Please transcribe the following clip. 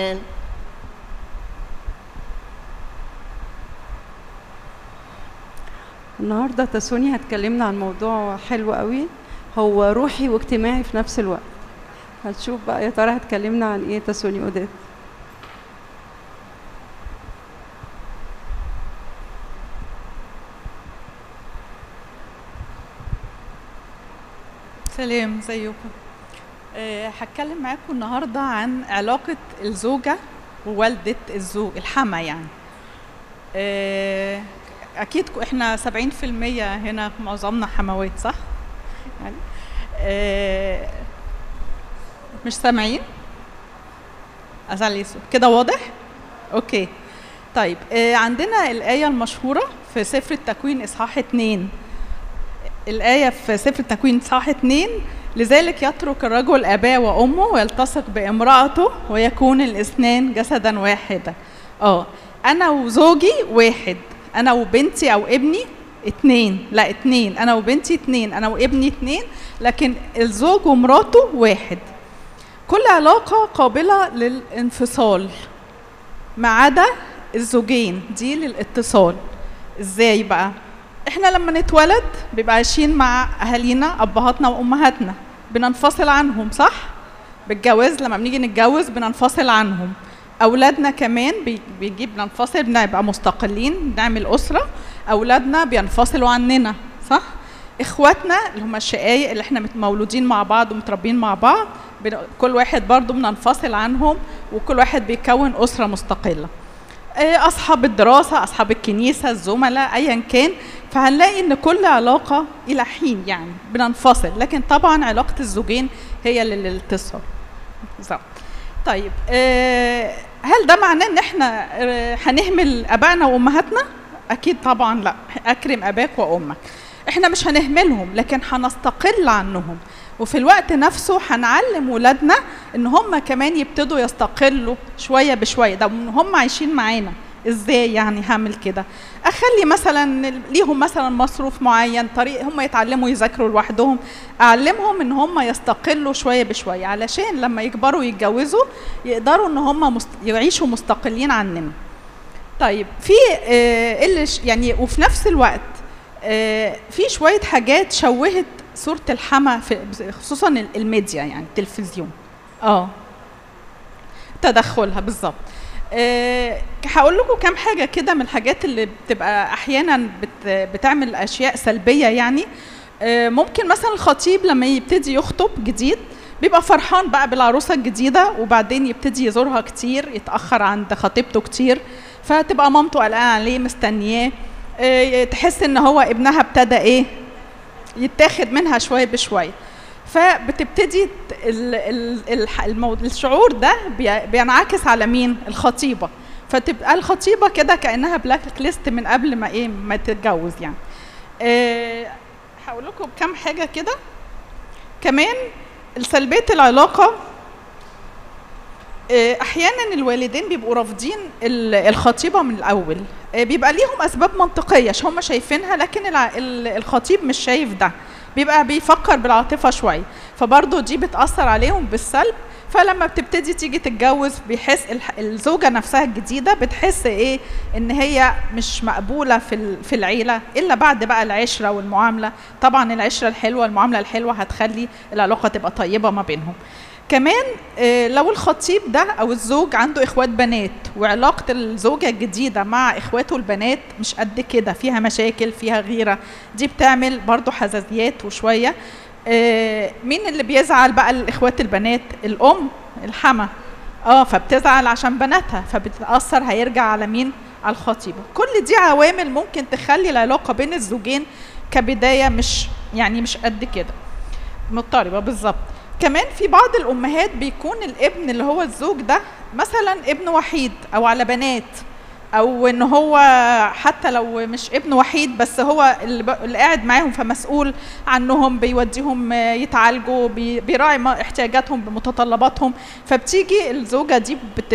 النهارده تسوني هتكلمنا عن موضوع حلو قوي هو روحي واجتماعي في نفس الوقت هتشوف بقى يا ترى هتكلمنا عن ايه تسوني اوديت سلام ازيكم أه هتكلم معاكم النهارده عن علاقه الزوجه ووالده الزوج الحما يعني أه اكيد ك- احنا 70% هنا معظمنا حموات صح يعني أه مش سامعين ازعل يسوع كده واضح اوكي طيب أه عندنا الايه المشهوره في سفر التكوين اصحاح 2 الآية في سفر التكوين صح اتنين لذلك يترك الرجل أباه وأمه ويلتصق بامرأته ويكون الاثنان جسدا واحدا اه أنا وزوجي واحد أنا وبنتي أو ابني اتنين لا اتنين أنا وبنتي اتنين أنا وابني اتنين لكن الزوج ومراته واحد كل علاقة قابلة للانفصال ما عدا الزوجين دي للاتصال ازاي بقى احنا لما نتولد بيبقى عايشين مع اهالينا ابهاتنا وامهاتنا بننفصل عنهم صح بالجواز لما بنيجي نتجوز بننفصل عنهم اولادنا كمان بي- بيجي بننفصل بنبقى مستقلين نعمل اسره اولادنا بينفصلوا عننا صح اخواتنا اللي هم الشقايق اللي احنا مت- مولودين مع بعض ومتربيين مع بعض بن- كل واحد برضو بننفصل عنهم وكل واحد بيكون اسره مستقله آه، اصحاب الدراسه اصحاب الكنيسه الزملاء ايا كان فهنلاقي ان كل علاقه الى حين يعني بننفصل لكن طبعا علاقه الزوجين هي للاتصال بالظبط طيب آه، هل ده معناه ان احنا آه، هنهمل ابائنا وامهاتنا اكيد طبعا لا اكرم اباك وامك احنا مش هنهملهم لكن هنستقل عنهم وفي الوقت نفسه هنعلم ولادنا ان هم كمان يبتدوا يستقلوا شويه بشويه ده من هم عايشين معانا ازاي يعني هعمل كده اخلي مثلا ليهم مثلا مصروف معين طريق هم يتعلموا يذاكروا لوحدهم اعلمهم ان هم يستقلوا شويه بشويه علشان لما يكبروا يتجوزوا يقدروا ان هم مست... يعيشوا مستقلين عننا طيب في آه اللي ش- يعني وفي نفس الوقت آه في شويه حاجات شوهت صوره الحما في خصوصا ال- الميديا يعني التلفزيون اه تدخلها بالظبط آه، هقول لكم كام حاجه كده من الحاجات اللي بتبقى احيانا بت بتعمل اشياء سلبيه يعني آه، ممكن مثلا الخطيب لما يبتدي يخطب جديد بيبقى فرحان بقى بالعروسه الجديده وبعدين يبتدي يزورها كتير يتاخر عند خطيبته كتير فتبقى مامته قلقانه عليه مستنياه آه، تحس ان هو ابنها ابتدى ايه يتاخد منها شويه بشويه فبتبتدي ت- ال- ال- الح- المو- الشعور ده بي- بينعكس على مين الخطيبه فتبقى الخطيبه كده كانها بلاك ليست من قبل ما ايه ما تتجوز يعني أه هقول لكم كام حاجه كده كمان سلبيه العلاقه آه، احيانا الوالدين بيبقوا رافضين ال- الخطيبه من الاول آه، بيبقى ليهم اسباب منطقيه عشان هم شايفينها لكن الع- ال- الخطيب مش شايف ده بيبقى بيفكر بالعاطفه شويه فبرضه دي بتاثر عليهم بالسلب فلما بتبتدي تيجي تتجوز بيحس الح- الزوجه نفسها الجديده بتحس ايه ان هي مش مقبوله في ال- في العيله الا بعد بقى العشره والمعامله طبعا العشره الحلوه المعامله الحلوه هتخلي العلاقه تبقى طيبه ما بينهم كمان آه، لو الخطيب ده او الزوج عنده اخوات بنات وعلاقه الزوجه الجديده مع اخواته البنات مش قد كده فيها مشاكل فيها غيره دي بتعمل برضو حزازيات وشويه آه، مين اللي بيزعل بقى الاخوات البنات الام الحما اه فبتزعل عشان بناتها فبتاثر هيرجع على مين على الخطيبه كل دي عوامل ممكن تخلي العلاقه بين الزوجين كبدايه مش يعني مش قد كده مضطربه بالظبط كمان في بعض الامهات بيكون الابن اللي هو الزوج ده مثلا ابن وحيد او على بنات او ان هو حتى لو مش ابن وحيد بس هو اللي, ب... اللي قاعد معاهم فمسؤول عنهم بيوديهم آه، يتعالجوا بي... بيراعي ما- احتياجاتهم بمتطلباتهم فبتيجي الزوجه دي بت...